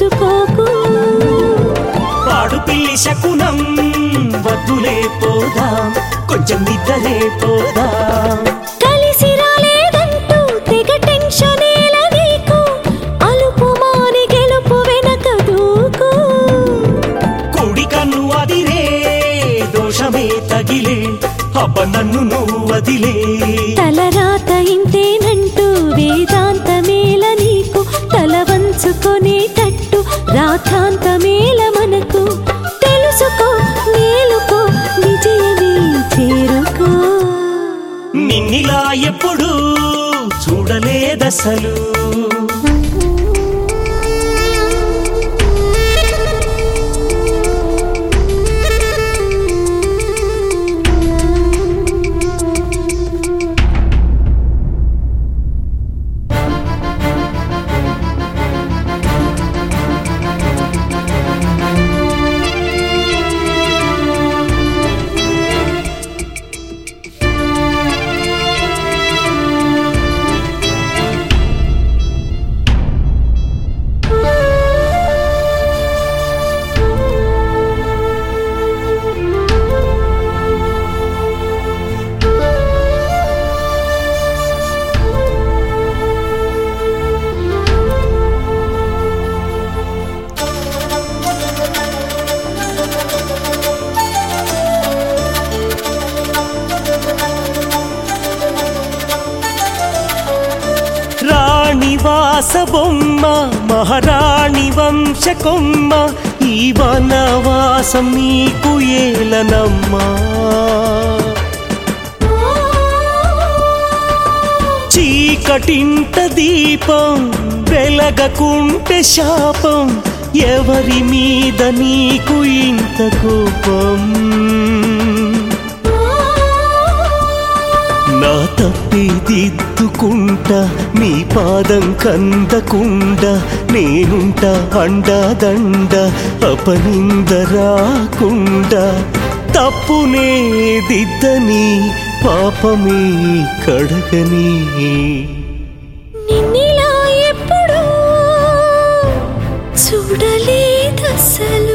ఉంచుకోకు పాడు పిల్లి శకునం వద్దులే పోదా కొంచెం నిద్రలే పోదా కలిసి రాలేదంటూ తెగ టెన్షనేల నీకు అలుపు మాని గెలుపు వెనక దూకు కుడి కన్ను అదిరే దోషమే తగిలే అబ్బ నన్ను నువ్వు వదిలే తలరాత ఇంతేనంటూ వేదాంతమేల నీకు తల వంచుకొనేటట్టు రాథాంతమేల మనకు తెలుసుకో మేలుకో విజయమే చేరుకో నిన్నిలా ఎప్పుడు చూడలేదసలు రాణివాస బొమ్మ మహారాణి వంశకొమ్మ ఈ వనవాసం నీకు ఏలనమ్మా చీకటింట దీపం వెలగకుంటే శాపం ఎవరి మీద నీకు ఇంత కోపం నా తప్పి దిద్దుకుంటా నీ పాదం కందకుండా నేనుంట అండదండ అపనింద రాకుండా తప్పునే దిద్దని పాపమే కడగని నిన్నిలా ఎప్పుడు చూడలేదసలు